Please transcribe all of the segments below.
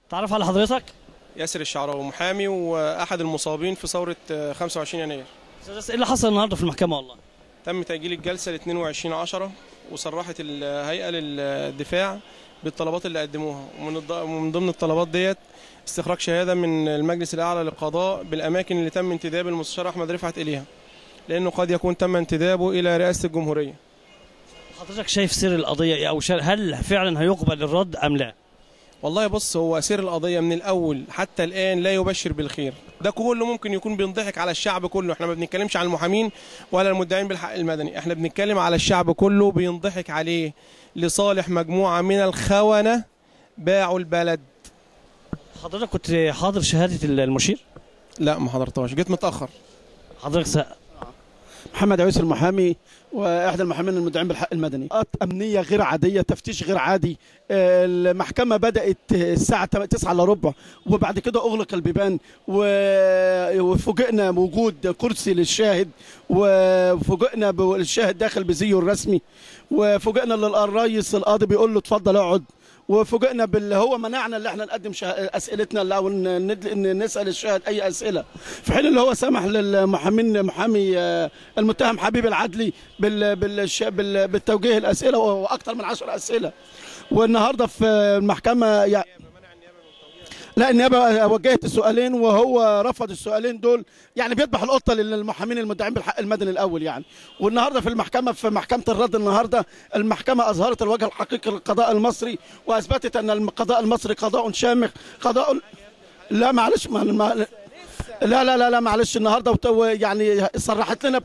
تعرف على حضرتك ياسر الشعراوي محامي واحد المصابين في ثوره آه، 25 يناير استاذ ياسر، ايه اللي حصل النهارده في المحكمه والله تم تاجيل الجلسه ل 22 10 وصرحت الهيئه للدفاع بالطلبات اللي قدموها ومن الض- ومن ضمن الطلبات ديت استخراج شهاده من المجلس الاعلى للقضاء بالاماكن اللي تم انتداب المستشار احمد رفعت اليها لانه قد يكون تم انتدابه الى رئاسه الجمهوريه حضرتك شايف سر القضيه ايه او شا- هل فعلا هيقبل الرد ام لا والله بص هو سير القضية من الأول حتى الآن لا يبشر بالخير ده كله ممكن يكون بينضحك على الشعب كله احنا ما بنتكلمش عن المحامين ولا المدعين بالحق المدني احنا بنتكلم على الشعب كله بينضحك عليه لصالح مجموعة من الخونة باعوا البلد حضرتك كنت حاضر شهاده المشير لا ما حضرتهاش جيت متأخر حضرتك س... محمد عيسى المحامي واحد المحامين المدعين بالحق المدني قط امنيه غير عاديه تفتيش غير عادي آه، المحكمه بدات الساعه 9 الا ربع وبعد كده اغلق البيبان و- وفوجئنا بوجود كرسي للشاهد وفوجئنا بالشاهد داخل بزيه الرسمي وفوجئنا ان الرئيس القاضي بيقول له اتفضل اقعد وفوجئنا باللي هو منعنا اللي احنا نقدم شه- اسئلتنا اللي او ن- ند- إن نسال الشاهد اي اسئله في حين اللي هو سمح للمحامين محامي آه، المتهم حبيب العدلي بال بالش- بال بالتوجيه الاسئله واكثر من 10 اسئله والنهارده في المحكمه يعني لا النيابه وجهت السؤالين وهو رفض السؤالين دول يعني بيذبح القطه للمحامين المدعين بالحق المدني الاول يعني والنهارده في المحكمه في محكمه الرد النهارده المحكمه اظهرت الوجه الحقيقي للقضاء المصري واثبتت ان القضاء المصري قضاء شامخ قضاء لا معلش ما ما لا لا لا لا معلش النهارده وت- يعني صرحت لنا ب-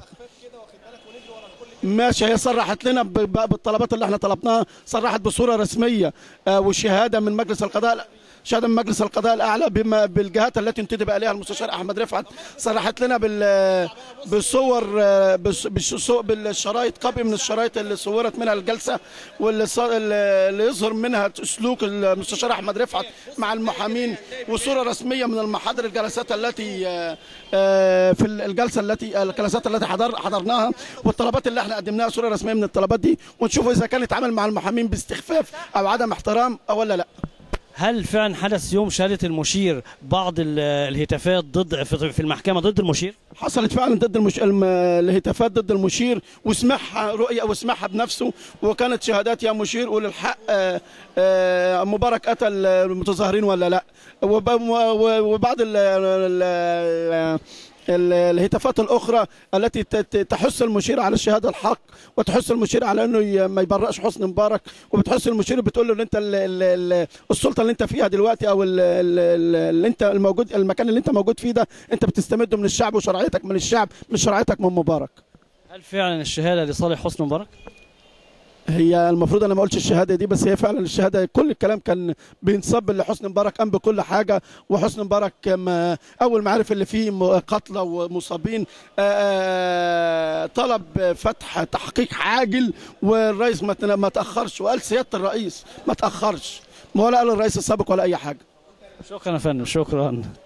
ماشي هي صرحت لنا ب- ب- بالطلبات اللي احنا طلبناها صرحت بصوره رسميه آه، وشهاده من مجلس القضاء شهاده من مجلس القضاء الاعلى بما بالجهات التي انتدب اليها المستشار احمد رفعت صرحت لنا بال بالصور آه، بالص- بالصو- بالشرايط قبل من الشرايط اللي صورت منها الجلسه واللي ص- اللي يظهر منها سلوك المستشار احمد رفعت مع المحامين وصوره رسميه من المحاضر الجلسات التي آه، آه، في الجلسه التي الجلسات التي حضر حضرناها والطلبات اللي احنا قدمناها صوره رسميه من الطلبات دي ونشوف اذا كان يتعامل مع المحامين باستخفاف او عدم احترام او ولا لا هل فعلا حدث يوم شهاده المشير بعض ال- الهتافات ضد في في المحكمه ضد المشير حصلت فعلا ضد المش... الم... الهتافات ضد المشير وسمعها رؤية وسمعها بنفسه وكانت شهادات يا مشير قول الحق آه، آه، مبارك قتل المتظاهرين ولا لا وب... و- وبعض ال... ال... ال- الهتافات الاخرى التي ت- ت- تحث المشير على الشهاده الحق وتحث المشير على انه ي- ما يبرأش حسني مبارك وبتحث المشير بتقول له ان انت ال ال ال السلطه اللي انت فيها دلوقتي او ال- ال- ال- اللي انت الموجود المكان اللي انت موجود فيه ده انت بتستمده من الشعب وشرعيتك من الشعب مش شرعيتك من مبارك هل فعلا الشهاده لصالح حسني مبارك هي المفروض انا ما قلتش الشهاده دي بس هي فعلا الشهاده كل الكلام كان بينصب لحسني مبارك قام بكل حاجه وحسني مبارك ما اول ما عرف اللي فيه م- قتلى ومصابين آه، طلب فتح تحقيق عاجل والرئيس ما تن- ما تاخرش وقال سياده الرئيس ما تاخرش ولا قال الرئيس السابق ولا اي حاجه شكرا يا فندم شكرا